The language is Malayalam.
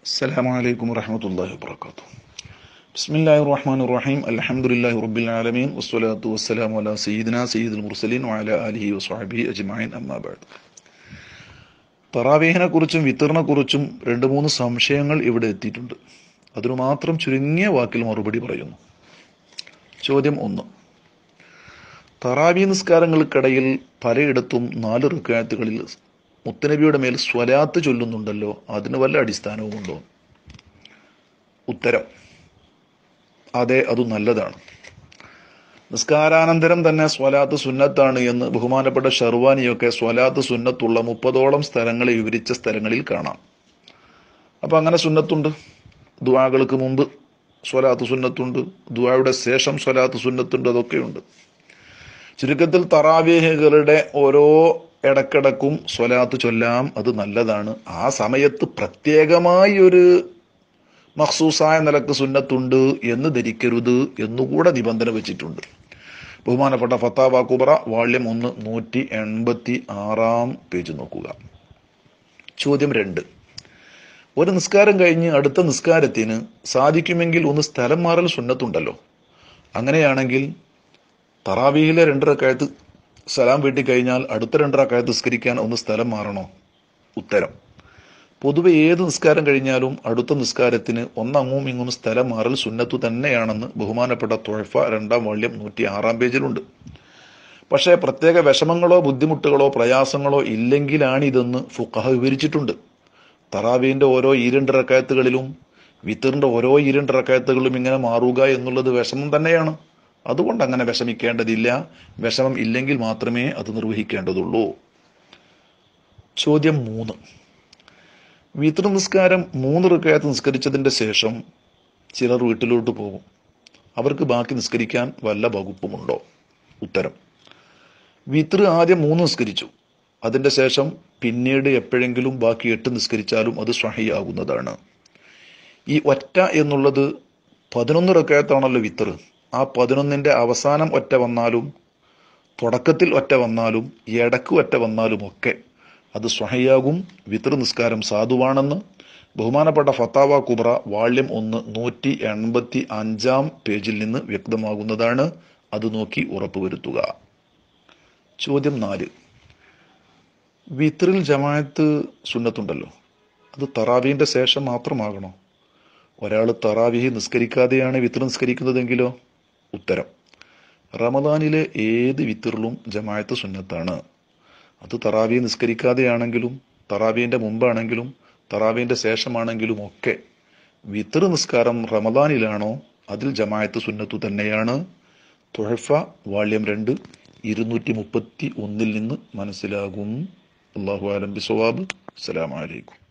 السلام عليكم ورحمة الله وبركاته بسم الله الرحمن الرحيم الحمد لله رب العالمين والصلاة والسلام على سيدنا سيد المرسلين وعلى آله وصحبه أجمعين أما بعد തറാവീഹിനെ കുറിച്ചും വിത്തറിനെ കുറിച്ചും രണ്ട് മൂന്ന് സംശയങ്ങൾ ഇവിടെ എത്തിയിട്ടുണ്ട് അതിനു മാത്രം ചുരുങ്ങിയ വാക്കിൽ മറുപടി പറയുന്നു ചോദ്യം ഒന്ന് തറാവി നിസ്കാരങ്ങൾക്കിടയിൽ പലയിടത്തും നാല് റുക്കായത്തുകളിൽ മുത്തനബിയുടെ മേൽ സ്വലാത്ത് ചൊല്ലുന്നുണ്ടല്ലോ അതിന് വല്ല അടിസ്ഥാനവുമുണ്ടോ ഉത്തരം അതെ അത് നല്ലതാണ് നിസ്കാരാനന്തരം തന്നെ സ്വലാത്ത് സുന്നത്താണ് എന്ന് ബഹുമാനപ്പെട്ട ഷർവാനിയൊക്കെ സ്വലാത്ത് സുന്നത്തുള്ള മുപ്പതോളം സ്ഥലങ്ങളെ വിവരിച്ച സ്ഥലങ്ങളിൽ കാണാം അപ്പൊ അങ്ങനെ സുന്നത്തുണ്ട് ദുവാകൾക്ക് മുമ്പ് സ്വലാത്ത് സുന്നത്തുണ്ട് ദുവായുടെ ശേഷം സ്വലാത്ത് സുന്നത്തുണ്ട് അതൊക്കെയുണ്ട് ചുരുക്കത്തിൽ തറാവേഹുകളുടെ ഓരോ ഇടക്കിടക്കും സ്വലാത്ത് ചൊല്ലാം അത് നല്ലതാണ് ആ സമയത്ത് പ്രത്യേകമായി ഒരു മഖ്സൂസായ നിലക്ക് സുന്നത്തുണ്ട് എന്ന് ധരിക്കരുത് എന്നുകൂടെ നിബന്ധന വെച്ചിട്ടുണ്ട് ബഹുമാനപ്പെട്ട ഫത്താബ കുബറ വാള്യം ഒന്ന് നൂറ്റി എൺപത്തി ആറാം പേജ് നോക്കുക ചോദ്യം രണ്ട് ഒരു നിസ്കാരം കഴിഞ്ഞ് അടുത്ത നിസ്കാരത്തിന് സാധിക്കുമെങ്കിൽ ഒന്ന് സ്ഥലം മാറൽ സുന്നത്തുണ്ടല്ലോ അങ്ങനെയാണെങ്കിൽ തറാവീഹിലെ രണ്ടരക്കായത്ത് സലാം വീട്ടി കഴിഞ്ഞാൽ അടുത്ത രണ്ടരക്കായത്ത് നിസ്കരിക്കാൻ ഒന്ന് സ്ഥലം മാറണോ ഉത്തരം പൊതുവെ ഏത് നിസ്കാരം കഴിഞ്ഞാലും അടുത്ത നിസ്കാരത്തിന് ഒന്നങ്ങും ഇങ്ങും സ്ഥലം മാറൽ സുന്നത്തു തന്നെയാണെന്ന് ബഹുമാനപ്പെട്ട തൊഴഫ രണ്ടാം വാള്യം നൂറ്റി ആറാം പേജിലുണ്ട് പക്ഷേ പ്രത്യേക വിഷമങ്ങളോ ബുദ്ധിമുട്ടുകളോ പ്രയാസങ്ങളോ ഇല്ലെങ്കിലാണ് ഇതെന്ന് ഫുക്കഹ വിവരിച്ചിട്ടുണ്ട് തറാവീന്റെ ഓരോ ഈരണ്ടറക്കായത്തുകളിലും വിത്തറിന്റെ ഓരോ ഈരണ്ടറക്കായത്തുകളിലും ഇങ്ങനെ മാറുക എന്നുള്ളത് വിഷമം തന്നെയാണ് അതുകൊണ്ട് അങ്ങനെ വിഷമിക്കേണ്ടതില്ല വിഷമം ഇല്ലെങ്കിൽ മാത്രമേ അത് നിർവഹിക്കേണ്ടതുള്ളൂ ചോദ്യം മൂന്ന് വിത്ര നിസ്കാരം മൂന്ന് റുക്കയത്ത് നിസ്കരിച്ചതിന്റെ ശേഷം ചിലർ വീട്ടിലോട്ട് പോകും അവർക്ക് ബാക്കി നിസ്കരിക്കാൻ വല്ല വകുപ്പുമുണ്ടോ ഉത്തരം വിത്ര ആദ്യം മൂന്ന് നിസ്കരിച്ചു അതിന്റെ ശേഷം പിന്നീട് എപ്പോഴെങ്കിലും ബാക്കി എട്ട് നിസ്കരിച്ചാലും അത് സ്വഹിയാകുന്നതാണ് ഈ ഒറ്റ എന്നുള്ളത് പതിനൊന്ന് റക്കയത്താണല്ലോ വിത്തർ ആ പതിനൊന്നിന്റെ അവസാനം ഒറ്റ വന്നാലും തുടക്കത്തിൽ ഒറ്റ വന്നാലും ഇടക്ക് ഒറ്റ വന്നാലും ഒക്കെ അത് സ്വഹയാകും വിതർ നിസ്കാരം സാധുവാണെന്ന് ബഹുമാനപ്പെട്ട ഫത്താവ കുബ്ര വാള്യം ഒന്ന് നൂറ്റി എൺപത്തി അഞ്ചാം പേജിൽ നിന്ന് വ്യക്തമാകുന്നതാണ് അത് നോക്കി ഉറപ്പുവരുത്തുക ചോദ്യം നാല് വിത്രിൽ ജമായത്ത് സുന്നത്തുണ്ടല്ലോ അത് തറാവീന്റെ ശേഷം മാത്രമാകണോ ഒരാൾ തറാവിഹി നിസ്കരിക്കാതെയാണ് വിത്ര നിസ്കരിക്കുന്നതെങ്കിലോ ഉത്തരം റമദാനിലെ ഏത് വിത്തറിലും ജമായത്ത് സുന്നത്താണ് അത് തറാവി നിസ്കരിക്കാതെയാണെങ്കിലും തറാവീന്റെ മുമ്പാണെങ്കിലും തറാവീന്റെ ശേഷമാണെങ്കിലും ഒക്കെ വിത്തർ നിസ്കാരം റമദാനിലാണോ അതിൽ ജമായത്ത് സുന്നത്തു തന്നെയാണ് തുഴഫ വാള്യം രണ്ട് ഇരുന്നൂറ്റി മുപ്പത്തി ഒന്നിൽ നിന്ന് മനസ്സിലാകും അള്ളാഹു ആലംബി സവാബ് അസ്സലാമലൈക്കും